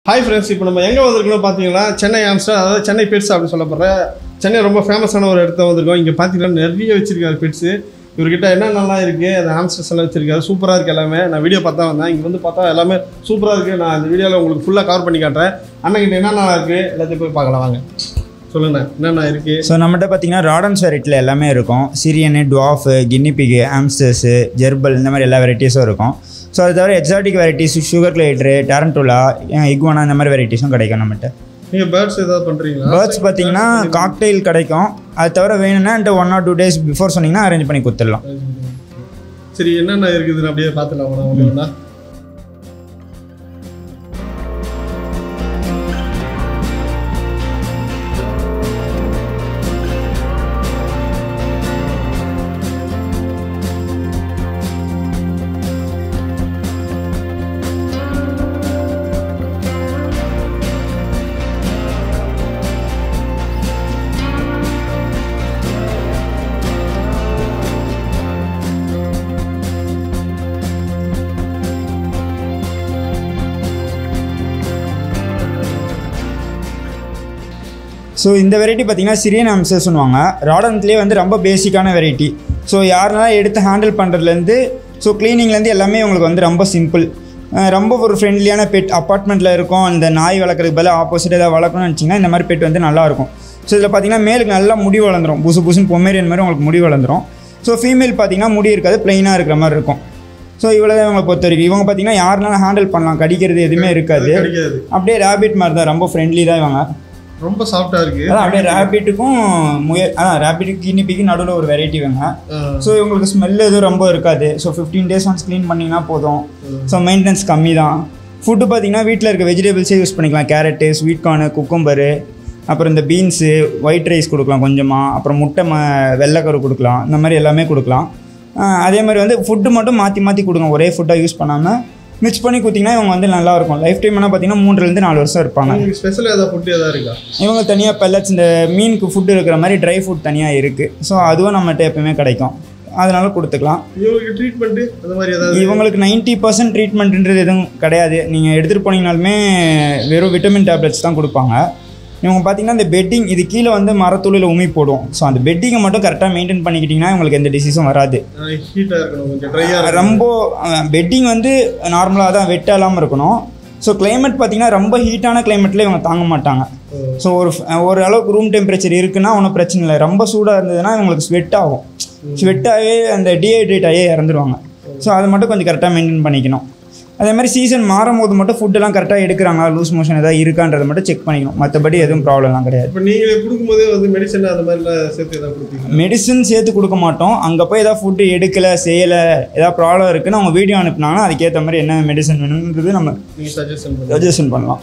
Hi friends இப்போ நம்ம எங்கே வந்திருக்கோம் பார்த்தீங்கன்னா சென்னை ஆம்ஸ்டர் அதாவது சென்னை பெட்ஸ் அப்படின்னு சொல்ல போகிற சென்னை ரொம்ப ஃபேமஸான ஒரு இடத்த வந்திருக்கோம் இங்கே பார்த்தீங்கன்னா நிறைய வச்சிருக்காரு பெட்ஸு இவர்கிட்ட என்னென்னலாம் இருக்குது அந்த ஆம்ஸ்டர்ஸ் எல்லாம் வச்சிருக்காரு சூப்பராக இருக்குது எல்லாமே நான் வீடியோ பார்த்தா வந்தேன் இங்கே வந்து பார்த்தா எல்லாமே சூப்பராக இருக்குது நான் இந்த வீடியோவில் உங்களுக்கு ஃபுல்லாக கவர் பண்ணி காட்டுறேன் அண்ணன்கிட்ட என்னென்ன இருக்குது எல்லாத்தையும் போய் பார்க்கலாம் வாங்க சொல்லுங்கண்ணா என்னென்ன இருக்குது ஸோ நம்மகிட்ட பார்த்தீங்கன்னா ராடன்ஸ் வெரைட்டியில் எல்லாமே இருக்கும் சிரியனு டுவாஃபு கின்னிபிகு ஆம்ஸ்டர்ஸு ஜெர்பல் இந்த மாதிரி எல்லா வெரைட்டிஸும் இருக்கும் ஸோ அது தவிர exotic varieties sugar glider tarantula iguana இந்த மாதிரி வெரைட்டிஸும் கிடைக்கும் நம்மகிட்ட நீங்கள் பேர்ட்ஸ் ஏதாவது பண்ணுறீங்களா பேர்ட்ஸ் பார்த்தீங்கன்னா காக்டெயில் கிடைக்கும் அது தவிர வேணும்னா என்கிட்ட one or two days before சொன்னீங்கன்னா அரேஞ்ச் பண்ணி கொடுத்துடலாம் சரி என்னென்ன இருக்குதுன்னு அப்படியே பார்த்துலாம் ஒன்று ஒன்றா ஸோ இந்த வெரைட்டி பார்த்தீங்கன்னா சிரியன் ஆம்சர்ஸ் சொல்லுவாங்க ராடன்ட்லேயே வந்து ரொம்ப பேசிக்கான வெரைட்டி ஸோ யாருனாலும் எடுத்து ஹேண்டில் பண்ணுறதுலேருந்து ஸோ க்ளீனிங்லேருந்து எல்லாமே உங்களுக்கு வந்து ரொம்ப சிம்பிள் ரொம்ப ஒரு ஃப்ரெண்ட்லியான பெட் அப்பார்ட்மெண்ட்டில் இருக்கும் அந்த நாய் வளர்க்குறதுக்கு பதிலாக ஆப்போசிட் ஏதாவது வளர்க்கணும்னு நினச்சிங்கன்னா இந்த மாதிரி பெட் வந்து நல்லாயிருக்கும் ஸோ இதில் பார்த்தீங்கன்னா மேலுக்கு நல்லா முடி வளர்ந்துரும் புசு புசுன்னு பொமேரியன் மாதிரி உங்களுக்கு முடி வளர்ந்துரும் ஸோ ஃபீமேல் பார்த்தீங்கன்னா முடி இருக்காது ப்ளைனாக இருக்கிற மாதிரி இருக்கும் ஸோ இவ்வளோ தான் இவங்களை பொறுத்த வரைக்கும் இவங்க பார்த்தீங்கன்னா யாருனாலும் ஹேண்டில் பண்ணலாம் கடிக்கிறது எதுவுமே இருக்காது கிடைக்காது அப்படியே ரேபிட் மாதிரி தான் ரொம்ப ஃப்ரெண்ட்லி தான் இவங்க ரொம்ப சாஃப்டாக இருக்குது அதான் அப்படியே ரேபிட்டுக்கும் முய அதான் ரேபிட்டுக்கு கினிப்பிக்கு நடுவில் ஒரு வெரைட்டி வேங்க ஆ. ஸோ இவங்களுக்கு ஸ்மெல் எதுவும் ரொம்ப இருக்காது so fifteen days once clean பண்ணிங்கன்னா போதும் ஸோ மெயின்டெனன்ஸ் கம்மி தான் ஃபுட்டு பார்த்தீங்கன்னா வீட்டில் இருக்க வெஜிடபிள்ஸே யூஸ் பண்ணிக்கலாம் கேரட்டு ஸ்வீட் கார்னு குக்கும்பரு அப்புறம் இந்த பீன்ஸு ஒயிட் ரைஸ் கொடுக்கலாம் கொஞ்சமாக அப்புறம் முட்டை ம வெள்ளைக்கரு கொடுக்கலாம் இந்த மாதிரி எல்லாமே கொடுக்கலாம் ஆஹ் அதே மாதிரி வந்து ஃபுட்டு மட்டும் மாற்றி மாற்றி கொடுங்க ஒரே ஃபுட்டாக யூஸ் பண்ணாமல் மிக்ஸ் பண்ணி கொடுத்தீங்கன்னா இவங்க வந்து நல்லா இருக்கும் லைஃப் டைம் என்ன பார்த்தீங்கன்னா மூணுலேருந்து நாலு வருஷம் இருப்பாங்க உங்களுக்கு ஸ்பெஷலாக ஏதாவது ஃபுட் ஏதாவது இருக்கா இவங்க தனியாக pellets இந்த மீனுக்கு ஃபுட் இருக்கிற மாதிரி ட்ரை ஃபுட் தனியாக இருக்குது ஸோ அதுவும் நம்மகிட்ட எப்பவுமே கிடைக்கும் அதனால கொடுத்துக்கலாம் இவங்களுக்கு ட்ரீட்மெண்ட்டு அந்த மாதிரி ஏதாவது இவங்களுக்கு நைன்ட்டி பர்சன்ட் ட்ரீட்மெண்ட்ன்றது எதுவும் கிடையாது நீங்கள் எடுத்துகிட்டு போனீங்கனாலுமே வெறும் விட்டமின் டேப்லெட்ஸ் தான் கொடுப்பாங்க இவங்க பார்த்தீங்கன்னா இந்த பெட்டிங் இது கீழே வந்து மரத்துளியில் உமி போடும் ஸோ அந்த பெட்டிங்கை மட்டும் கரெக்டாக மெயின்டைன் பண்ணிக்கிட்டிங்கன்னா உங்களுக்கு எந்த டிசீஸும் வராது ஹீட்டாக இருக்கணும் கொஞ்சம் ட்ரையாக ரொம்ப பெட்டிங் வந்து நார்மலாக தான் வெட்ட இல்லாமல் இருக்கணும் ஸோ climate பார்த்தீங்கன்னா ரொம்ப ஹீட்டான கிளைமேட்டில் இவங்க தாங்க மாட்டாங்க ஸோ ஒரு ஒரு அளவுக்கு ரூம் டெம்பரேச்சர் இருக்குன்னா ஒன்றும் பிரச்சனை இல்லை ரொம்ப சூடாக இருந்ததுன்னா இவங்களுக்கு ஸ்வெட் ஆகும் ஸ்வெட் ஆகி அந்த டீஹைட்ரேட் ஆகி இறந்துருவாங்க ஸோ அதை மட்டும் கொஞ்சம் கரெக்டாக மெயின்டைன் பண்ணிக்கணும் அதே மாதிரி சீசன் மாறும் போது மட்டும் ஃபுட்டெல்லாம் கரெக்டாக எடுக்கிறாங்களா லூஸ் மோஷன் ஏதாவது இருக்கான்றதை மட்டும் செக் பண்ணிக்கணும் மற்றபடி எதுவும் ப்ராப்ளம்லாம் கிடையாது இப்போ நீங்கள் கொடுக்கும்போதே வந்து மெடிசன் அந்த மாதிரிலாம் சேர்த்து ஏதாவது கொடுப்பீங்க மெடிசன் சேர்த்து கொடுக்க மாட்டோம் அங்கே போய் ஏதாவது ஃபுட்டு எடுக்கலை செய்யலை ஏதாவது ப்ராப்ளம் இருக்குன்னு அவங்க வீடியோ அனுப்புனாங்கன்னா அதுக்கேற்ற மாதிரி என்ன மெடிசன் வேணுன்றது நம்ம நீங்கள் சஜஷன் பண்ணுங்க சஜஷன் பண்ணலாம்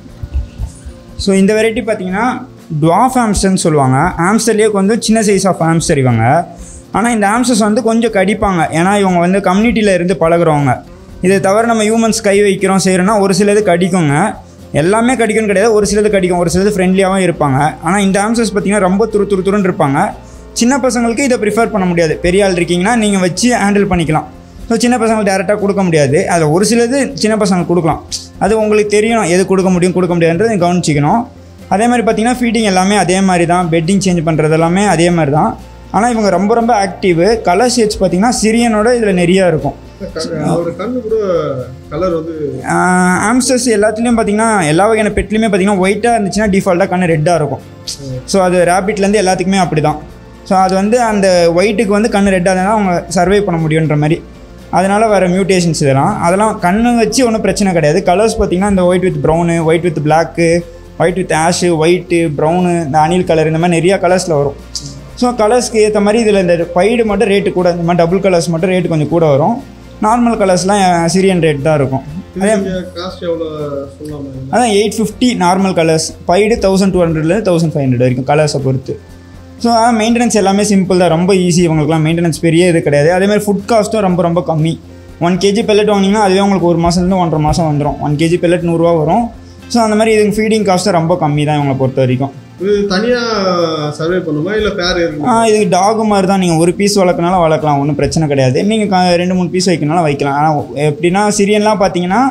ஸோ இந்த வெரைட்டி பார்த்தீங்கன்னா டுவாஃப் ஆம்ஸ்டர்னு சொல்லுவாங்க ஆம்ஸ்டர்லேயே கொஞ்சம் சின்ன சைஸ் ஆஃப் ஆம்ஸ்டர் இவங்க ஆனால் இந்த ஆம்ஸ்டர்ஸ் வந்து கொஞ்சம் கடிப்பாங்க ஏன்னா இவங்க வந்து கம்யூனிட்டியில் இருந்து பழகுறவங்க இதை தவிர நம்ம ஹியூமன்ஸ் கை வைக்கிறோம் செய்கிறோன்னா ஒரு சிலது கடிக்குங்க எல்லாமே கடிக்கும்னு கிடையாது ஒரு சிலது கடிக்கும் ஒரு சிலது ஃப்ரெண்ட்லியாகவும் இருப்பாங்க ஆனால் இந்த ஆம்ஸ்டர்ஸ் பார்த்தீங்கன்னா ரொம்ப துரு துரு துருன்னு இருப்பாங்க சின்ன பசங்களுக்கு இதை ப்ரிஃபர் பண்ண முடியாது பெரிய ஆள் இருக்கீங்கன்னா நீங்கள் வச்சு ஹேண்டில் பண்ணிக்கலாம் ஸோ சின்ன பசங்களுக்கு டேரெக்டாக கொடுக்க முடியாது அதில் ஒரு சிலது சின்ன பசங்களுக்கு கொடுக்கலாம் அது உங்களுக்கு தெரியணும் எது கொடுக்க முடியும் கொடுக்க முடியாதுன்றது கவனிச்சிக்கணும் அதே மாதிரி பார்த்தீங்கன்னா ஃபீடிங் எல்லாமே அதே மாதிரி தான் பெட்டிங் சேஞ்ச் பண்ணுறது எல்லாமே அதே மாதிரி தான் ஆனால் இவங்க ரொம்ப ரொம்ப ஆக்டிவ் கலர் ஷேட்ஸ் பார்த்தீங்கன்னா சிரியனோட இதில் நிறையா இருக்கும் அவரோட கண்ணு கூட கலர் வந்து ஆம்ஸ்டர்ஸ் எல்லாத்துலேயும் பார்த்தீங்கன்னா எல்லா வகையான பெட்லேயுமே பார்த்தீங்கன்னா ஒயிட்டாக இருந்துச்சுன்னா டிஃபால்ட்டாக கண்ணு ரெட்டாக இருக்கும் ஸோ அது ரேபிட்லேருந்து எல்லாத்துக்குமே அப்படி தான் ஸோ அது வந்து அந்த ஒயிட்டுக்கு வந்து கண்ணு ரெட்டாக இருந்தால் அவங்க சர்வை பண்ண முடியுன்ற மாதிரி அதனால் வர மியூட்டேஷன்ஸ் இதெல்லாம் அதெல்லாம் கண்ணு வச்சு ஒன்றும் பிரச்சனை கிடையாது கலர்ஸ் பார்த்தீங்கன்னா இந்த white with brown white with black white with ash white brown இந்த அணில் கலர் இந்த மாதிரி நிறையா கலர்ஸில் வரும் ஸோ கலர்ஸ்க்கு ஏற்ற மாதிரி இதில் இந்த பைடு மட்டும் ரேட்டு கூட இந்த மாதிரி டபுள் கலர்ஸ் மட்டும் ரேட்டு கொஞ்சம் கூட வரும் நார்மல் கலர்ஸ்லாம் சிரியன் ரேட் தான் இருக்கும் அதே காஸ்ட் எவ்வளோ சொல்லலாமா அதான் எயிட் ஃபிஃப்டி நார்மல் கலர்ஸ் பைடு தௌசண்ட் டூ ஹண்ட்ரட்லேருந்து தௌசண்ட் ஃபைவ் ஹண்ட்ரட் வரைக்கும் கலர்ஸை பொறுத்து ஸோ மெயின்டெனன்ஸ் எல்லாமே சிம்பிள் தான் ரொம்ப ஈஸி இவங்களுக்குலாம் மெயின்டெனன்ஸ் பெரிய இது கிடையாது அதே மாதிரி ஃபுட் காஸ்ட்டும் ரொம்ப ரொம்ப கம்மி ஒன் கேஜி பெல்லட் வாங்கினீங்கன்னா அதுவே உங்களுக்கு ஒரு மாதத்துலேருந்து ஒன்றரை மாதம் வந்துடும் ஒன் கேஜி பெல்லட் நூறுரூவா வரும் ஸோ அந்த மாதிரி இதுக்கு ஃபீடிங் காஸ்ட்டும் ரொம்ப கம்மி தான் இவங்களை பொறுத்த வரைக்கும் இது தனியாக சர்வே பண்ணுமா இல்லை பேர் ஆ, இதுக்கு டாகு மாதிரி தான் நீங்கள் ஒரு பீஸ் வளர்க்கனாலும் வளர்க்கலாம் ஒன்றும் பிரச்சனை கிடையாது நீங்கள் ரெண்டு மூணு பீஸ் வைக்கனாலும் வைக்கலாம் ஆனால் எப்படின்னா சிரியன்லாம் பார்த்தீங்கன்னா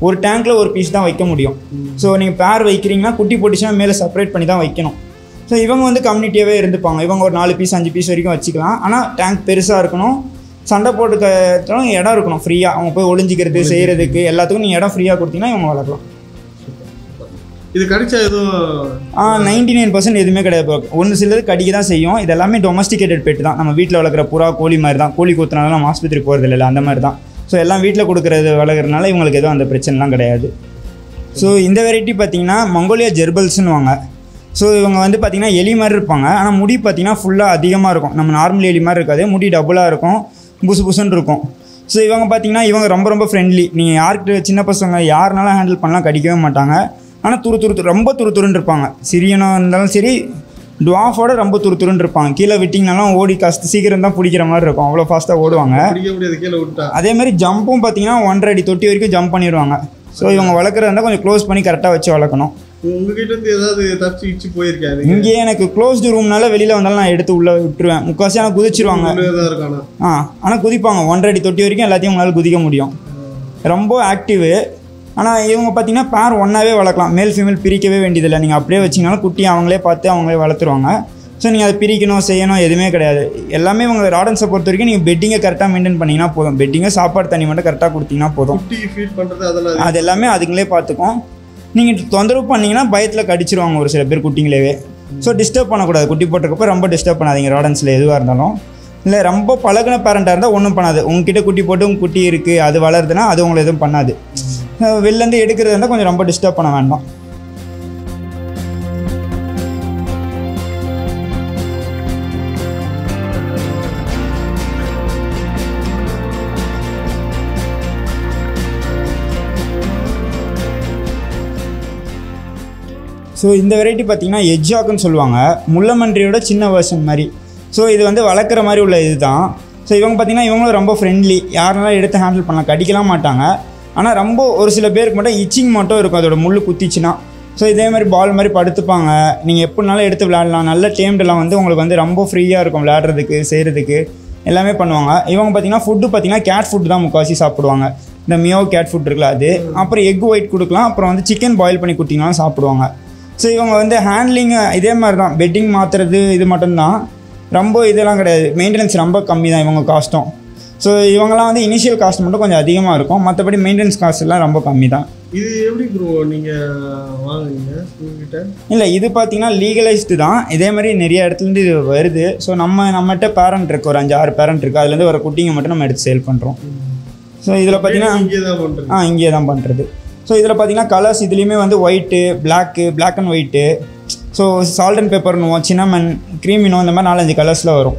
ஒரு டேங்க்கில் ஒரு பீஸ் தான் வைக்க முடியும் ஸோ நீங்கள் பேர் வைக்கிறீங்கன்னா குட்டி போட்டுச்சுன்னா மேலே செப்பரேட் பண்ணி தான் வைக்கணும் ஸோ இவங்க வந்து கம்யூனிட்டியாகவே இருந்துப்பாங்க இவங்க ஒரு நாலு பீஸ் அஞ்சு பீஸ் வரைக்கும் வச்சுக்கலாம் ஆனால் டேங்க் பெருசாக இருக்கணும் சண்டை போட்டுக்கிறதும் இடம் இருக்கணும் ஃப்ரீயாக அவங்க போய் ஒளிஞ்சிக்கிறது செய்கிறதுக்கு எல்லாத்துக்கும் நீங்கள் இடம் ஃப்ரீயாக கொடுத்தீங்கன்னா இவங்க வளர்க்கலாம் இது கடிச்சா எதுவும் ஆ நைன்டி நைன் பர்சன்ட் எதுவுமே கிடையாது ஒன்று சிலது கடிக்க தான் செய்யும் இது எல்லாமே டொமஸ்டிகேட்டட் பெட் தான் நம்ம வீட்டில் வளர்க்குற புறா கோழி மாதிரி தான் கோழி கூத்துனால நம்ம ஆஸ்பத்திரி போகிறது இல்லை அந்த மாதிரி தான் ஸோ எல்லாம் வீட்டில் கொடுக்குறது வளர்க்குறதுனால இவங்களுக்கு எதுவும் அந்த பிரச்சனைலாம் கிடையாது ஸோ இந்த வெரைட்டி பார்த்தீங்கன்னா மங்கோலியா ஜெர்பல்ஸ்னு வாங்க ஸோ இவங்க வந்து பார்த்தீங்கன்னா எலி மாதிரி இருப்பாங்க ஆனால் முடி பார்த்தீங்கன்னா ஃபுல்லாக அதிகமாக இருக்கும் நம்ம நார்மல் எலி மாதிரி இருக்காது முடி டபுளாக இருக்கும் புசு புசுன்னு இருக்கும் ஸோ இவங்க பார்த்தீங்கன்னா இவங்க ரொம்ப ரொம்ப ஃப்ரெண்ட்லி நீங்கள் யார்கிட்ட சின்ன பசங்க யாருனாலும் ஹேண்டில் பண்ணலாம் கடிக்கவே மாட்டாங்க ஆனால் துரு துரு துரு- ரொம்ப துரு துருன்னு இருப்பாங்க சிறியனாக இருந்தாலும் சரி டுவாஃபோட ரொம்ப துரு துருன்னு இருப்பாங்க கீழே விட்டிங்கனாலும் ஓடி கஷ்ட சீக்கிரம் தான் பிடிக்கிற மாதிரி இருக்கும் அவ்வளோ ஃபாஸ்ட்டாக ஓடுவாங்க பிடிக்க முடியாது கீழே விட்டா அதே மாதிரி ஜம்பும் பார்த்தீங்கன்னா ஒன்றரை அடி தொட்டி வரைக்கும் ஜம்ப் பண்ணிடுவாங்க ஸோ இவங்க வளர்க்குறதா இருந்தால் கொஞ்சம் க்ளோஸ் பண்ணி கரெக்டாக வச்சு வளர்க்கணும் உங்ககிட்ட இருந்து ஏதாவது தப்பிச்சு கிச்சு போயிருக்காரு இங்கேயே எனக்கு க்ளோஸ்டு ரூம்னால வெளியில் வந்தாலும் நான் எடுத்து உள்ளே விட்டுருவேன் முக்கால்வாசி ஆனால் குதிச்சிருவாங்க தான் இருக்கானா ஆ ஆனால் குதிப்பாங்க ஒன்றரை அடி தொட்டி வரைக்கும் எல்லாத்தையும் உங்களால் குதிக்க முடியும் ரொம்ப ஆக்டிவு ஆனால் இவங்க பார்த்தீங்கன்னா பேர் ஒன்றாவே வளர்க்கலாம் மேல் ஃபீமேல் பிரிக்கவே வேண்டியதில்லை நீங்கள் அப்படியே வச்சிங்கனாலும் குட்டி அவங்களே பார்த்து அவங்களே வளர்த்துருவாங்க ஸோ நீங்கள் அதை பிரிக்கணும் செய்யணும் எதுவுமே கிடையாது எல்லாமே உங்கள் ராடன்ஸை பொறுத்த வரைக்கும் நீங்கள் பெட்டிங்கை கரெக்டாக மெயின்டைன் பண்ணிங்கன்னா போதும் பெட்டிங்கை சாப்பாடு தண்ணி மட்டும் கரெக்டாக கொடுத்தீங்கன்னா போதும் குட்டிக்கு ஃபீட் பண்றது அதெல்லாம் அது எல்லாமே அதுங்களே பார்த்துக்கும் நீங்கள் தொந்தரவு பண்ணீங்கன்னா பயத்தில் கடிச்சிருவாங்க ஒரு சில பேர் குட்டிங்களேவே ஸோ டிஸ்டர்ப் பண்ணக்கூடாது குட்டி போட்டிருக்கப்ப ரொம்ப டிஸ்டர்ப் பண்ணாதீங்க ராடன்ஸில் எதுவாக இருந்தாலும் இல்லை ரொம்ப பழகின பேரண்ட்டாக இருந்தால் ஒன்றும் பண்ணாது உங்ககிட்ட குட்டி போட்டு உங்கள் குட்டி இருக்குது அது வளருதுன்னா அது உங்களை எதுவும் பண்ணாது அஹ் வெளிலேருந்து எடுக்கிறது இருந்தால் கொஞ்சம் ரொம்ப டிஸ்டர்ப் பண்ண வேண்டாம் ஸோ இந்த வெரைட்டி பார்த்தீங்கன்னா எஜ்ஜாக்குன்னு சொல்லுவாங்க முள்ளமன்றியோட சின்ன வெர்ஷன் மாதிரி ஸோ இது வந்து வளர்க்குற மாதிரி உள்ள இதுதான் ஸோ இவங்க பார்த்தீங்கன்னா இவங்களும் ரொம்ப ஃப்ரெண்ட்லி யாருனாலும் எடுத்து ஹேண்டில் பண்ணலாம் கடிக்கலாம் மாட்டாங்க ஆனால் ரொம்ப ஒரு சில பேருக்கு மட்டும் இச்சிங் மட்டும் இருக்கும் அதோட முள் குத்திச்சுன்னா ஸோ இதே மாதிரி பால் மாதிரி படுத்துப்பாங்க நீங்கள் எப்படினாலும் எடுத்து விளையாடலாம் நல்ல டேம்டெல்லாம் வந்து உங்களுக்கு வந்து ரொம்ப ஃப்ரீயாக இருக்கும் விளையாடுறதுக்கு செய்கிறதுக்கு எல்லாமே பண்ணுவாங்க இவங்க பார்த்தீங்கன்னா ஃபுட்டு பார்த்தீங்கன்னா கேட் ஃபுட் தான் முக்கால்வாசி சாப்பிடுவாங்க இந்த மியோ கேட் ஃபுட் இருக்குல்ல அது அப்புறம் எக் ஒயிட் கொடுக்கலாம் அப்புறம் வந்து சிக்கன் பாயில் பண்ணி கொடுத்தீங்கனாலும் சாப்பிடுவாங்க ஸோ இவங்க வந்து ஹேண்ட்லிங் இதே மாதிரி தான் பெட்டிங் மாற்றுறது இது மட்டும்தான் ரொம்ப இதெல்லாம் கிடையாது மெயின்டெனன்ஸ் ரொம்ப கம்மி தான் இவங்க காஸ்ட்டும் ஸோ இவங்கெல்லாம் வந்து இனிஷியல் காஸ்ட் மட்டும் கொஞ்சம் அதிகமாக இருக்கும் மற்றபடி மெயின்டெனன்ஸ் காஸ்ட் எல்லாம் ரொம்ப கம்மி தான் இது எப்படி ப்ரோ நீங்க வாங்குனீங்க உங்ககிட்ட இல்லை இது பார்த்தீங்கன்னா லீகலைஸ்டு தான் இதே மாதிரி நிறைய இடத்துலேருந்து இது வருது ஸோ நம்ம நம்மகிட்ட பேரண்ட் இருக்கு ஒரு அஞ்சு ஆறு பேரண்ட் இருக்குது அதுலேருந்து வர குட்டிங்க மட்டும் நம்ம எடுத்து சேல் பண்ணுறோம் ஸோ இதில் பார்த்தீங்கன்னா இங்கே தான் பண்றீங்க ஆ இங்கே தான் பண்ணுறது ஸோ இதில் பார்த்தீங்கன்னா கலர்ஸ் இதுலேயுமே வந்து white black black and white so salt and பெப்பர்னுவோம் சின்னமன் க்ரீமினோ இந்த மாதிரி நாலஞ்சு கலர்ஸில் வரும்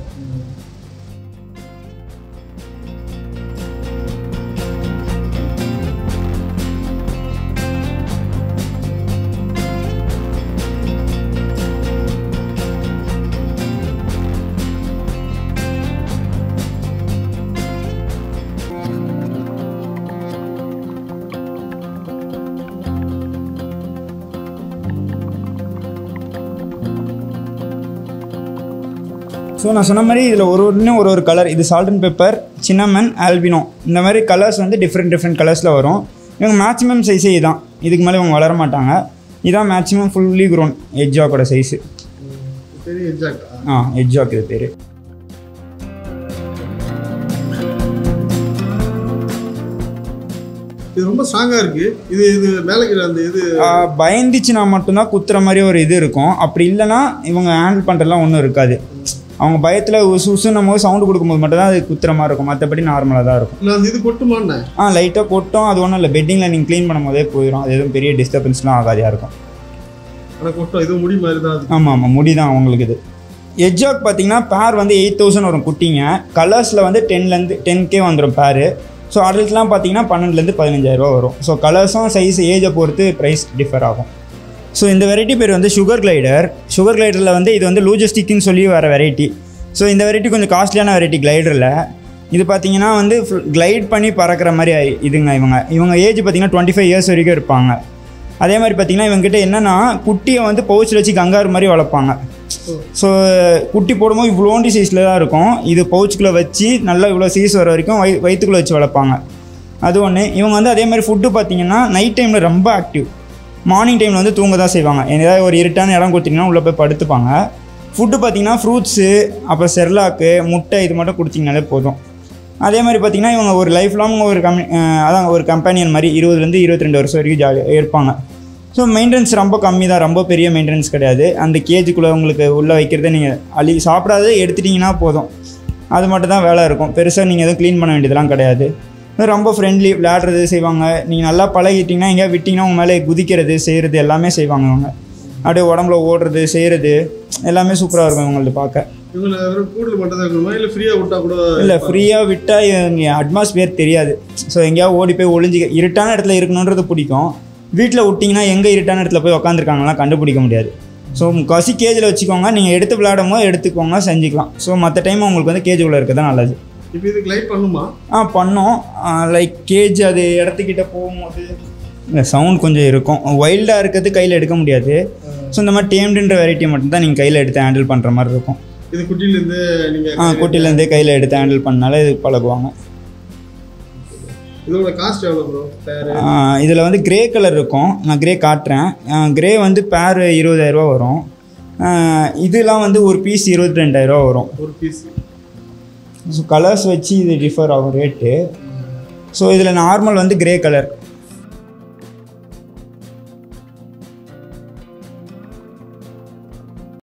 ஸோ நான் சொன்ன மாதிரி இதில் ஒரு ஒன்று ஒரு ஒரு கலர் இது salt and pepper cinnamon albino இந்த மாதிரி கலர்ஸ் வந்து டிஃப்ரெண்ட் டிஃப்ரெண்ட் கலர்ஸில் வரும் இவங்க மேக்ஸிமம் சைஸே இதுதான் இதுக்கு மேலே இவங்க வளர மாட்டாங்க இதான் மேக்ஸிமம் ஃபுல்லி க்ரோன் எட்ஜாக்கோட சைஸு பெரிய எக்ஸாக்டா ஆ எட்ஜாக் இது பேர் இது ரொம்ப ஸ்ட்ராங்கா இருக்கு இது இது மேலே அந்த இது பயந்துச்சுன்னா மட்டும்தான் குத்துற மாதிரி ஒரு இது இருக்கும் அப்படி இல்லைன்னா இவங்க ஹேண்டில் பண்ணுறதுலாம் ஒன்றும் இருக்காது அவங்க பயத்தில் உசு உசுன்னும் போது சவுண்டு கொடுக்கும்போது மட்டும் தான் அது குத்துற மாதிரி இருக்கும் மற்றபடி நார்மலாக தான் இருக்கும் நான் அந்த இது கொட்டுமான்னே ஆ லைட்டாக கொட்டும் அது ஒன்றும் இல்லை பெட்டிங்கில் நீங்கள் க்ளீன் பண்ணும்போதே போயிடும் அது எதுவும் பெரிய டிஸ்டர்பன்ஸ்லாம் ஆகாதியாக இருக்கும் ஆனால் கொட்டும் இது முடி மாதிரி தான் அது ஆமாம் ஆமாம் முடி தான் அவங்களுக்கு இது எட்ஜாக் பார்த்தீங்கன்னா பேர் வந்து எயிட் தௌசண்ட் வரும் குட்டிங்க கலர்ஸில் வந்து டென்லேருந்து டென் கே வந்துடும் பேர் ஸோ அடல்ட்லாம் பார்த்தீங்கன்னா பன்னெண்டுலேருந்து பதினஞ்சாயிரரூவா வரும் ஸோ கலர்ஸும் சைஸ் ஏஜை பொறுத்து ப்ரைஸ் டிஃபர் ஆகும் ஸோ இந்த வெரைட்டி பேர் வந்து சுகர் கிளைடர் சுகர் கிளைடரில் வந்து இது வந்து லூஜஸ்டிக்னு சொல்லி வர வெரைட்டி ஸோ இந்த வெரைட்டி கொஞ்சம் காஸ்ட்லியான வெரைட்டி கிளைடரில் இது பார்த்தீங்கன்னா வந்து கிளைட் பண்ணி பறக்கிற மாதிரி இதுங்க இவங்க இவங்க ஏஜ் பார்த்தீங்கன்னா டுவெண்ட்டி ஃபைவ் இயர்ஸ் வரைக்கும் இருப்பாங்க அதே மாதிரி பார்த்தீங்கன்னா இவங்ககிட்ட என்னென்னா குட்டியை வந்து பவுச்சில் வச்சு கங்காரு மாதிரி வளர்ப்பாங்க ஸோ குட்டி போடும்போது இவ்வளோண்டி சைஸில் தான் இருக்கும் இது பவுச்சுக்குள்ளே வச்சு நல்லா இவ்வளோ சைஸ் வர வரைக்கும் வய வயிற்றுக்குள்ளே வச்சு வளர்ப்பாங்க அது ஒன்று இவங்க வந்து அதே மாதிரி ஃபுட்டு பார்த்தீங்கன்னா நைட் டைமில் ரொம்ப ஆக்டிவ் மார்னிங் டைமில் வந்து தூங்க தான் செய்வாங்க ஏதாவது ஒரு இருட்டான இடம் கொடுத்தீங்கன்னா உள்ளே போய் படுத்துப்பாங்க ஃபுட்டு பார்த்தீங்கன்னா ஃப்ரூட்ஸு அப்புறம் செர்லாக்கு முட்டை இது மட்டும் கொடுத்தீங்கனாலே போதும் அதே மாதிரி பார்த்தீங்கன்னா இவங்க ஒரு லைஃப் லாங் ஒரு கம்மி அதான் ஒரு கம்பெனியன் மாதிரி இருபதுலேருந்து இருபத்தி ரெண்டு வருஷம் வரைக்கும் ஜாலியாக இருப்பாங்க ஸோ மெயின்டெனன்ஸ் ரொம்ப கம்மி தான் ரொம்ப பெரிய மெயின்டெனன்ஸ் கிடையாது அந்த கேஜுக்குள்ளே உங்களுக்கு உள்ளே வைக்கிறத நீங்கள் அழி சாப்பிடாத எடுத்துட்டிங்கன்னா போதும் அது மட்டும் தான் வேலை இருக்கும் பெருசாக நீங்கள் எதுவும் க்ளீன் பண்ண வேண்டியதெல்லாம் கிடையாது ரொம்ப ஃப்ரெண்ட்லி விளையாடுறது செய்வாங்க நீங்கள் நல்லா பழகிட்டிங்கன்னா எங்கேயா விட்டிங்கன்னா உங்க மேலே குதிக்கிறது செய்கிறது எல்லாமே செய்வாங்க அவங்க அப்படியே உடம்புல ஓடுறது செய்கிறது எல்லாமே சூப்பராக இருக்கும் இவங்களது பார்க்க இவங்களை வெறும் கூடுதல் மட்டும் தான் இருக்கணுமா இல்லை ஃப்ரீயாக விட்டா கூட இல்லை ஃப்ரீயாக விட்டால் இங்கே அட்மாஸ்பியர் தெரியாது ஸோ எங்கேயாவது ஓடி போய் ஒளிஞ்சிக்க இருட்டான இடத்துல இருக்கணுன்றது பிடிக்கும் வீட்டில் விட்டிங்கன்னா எங்கே இருட்டான இடத்துல போய் உக்காந்துருக்காங்கலாம் கண்டுபிடிக்க முடியாது ஸோ முக்காசி கேஜில் வச்சுக்கோங்க நீங்கள் எடுத்து விளையாடும் போது எடுத்துக்கோங்க செஞ்சுக்கலாம் ஸோ மற்ற டைம் உங்களுக்கு வந்து கேஜுக்குள்ளே இருக்க தான் நல்லது இப்போ இதுக்கு லைட் பண்ணுமா ஆ பண்ணோம் லைக் கேஜ் அது இடத்துக்கிட்ட போகும்போது இல்லை சவுண்ட் கொஞ்சம் இருக்கும் வைல்டாக இருக்கிறது கையில் எடுக்க முடியாது ஸோ இந்த மாதிரி டேம்டுன்ற வெரைட்டி மட்டும்தான் நீங்கள் கையில் எடுத்து ஹேண்டில் பண்ணுற மாதிரி இருக்கும் இது குட்டியிலேருந்து நீங்கள் ஆ குட்டிலேருந்தே கையில் எடுத்து ஹேண்டில் பண்ணாலே இது பழகுவாங்க இதோட காஸ்ட் எவ்வளோ ப்ரோ பேர் இதில் வந்து கிரே கலர் இருக்கும் நான் கிரே காட்டுறேன் கிரே வந்து பேர் இருபதாயிரரூவா வரும் ஆ, இதெல்லாம் வந்து ஒரு பீஸ் இருபத்தி ரெண்டாயிரரூவா வரும் ஒரு பீஸ் ஸோ கலர்ஸ் வச்சு இது டிஃபர் ஆகும் ரேட்டு ஸோ இதில் நார்மல் வந்து கிரே கலர்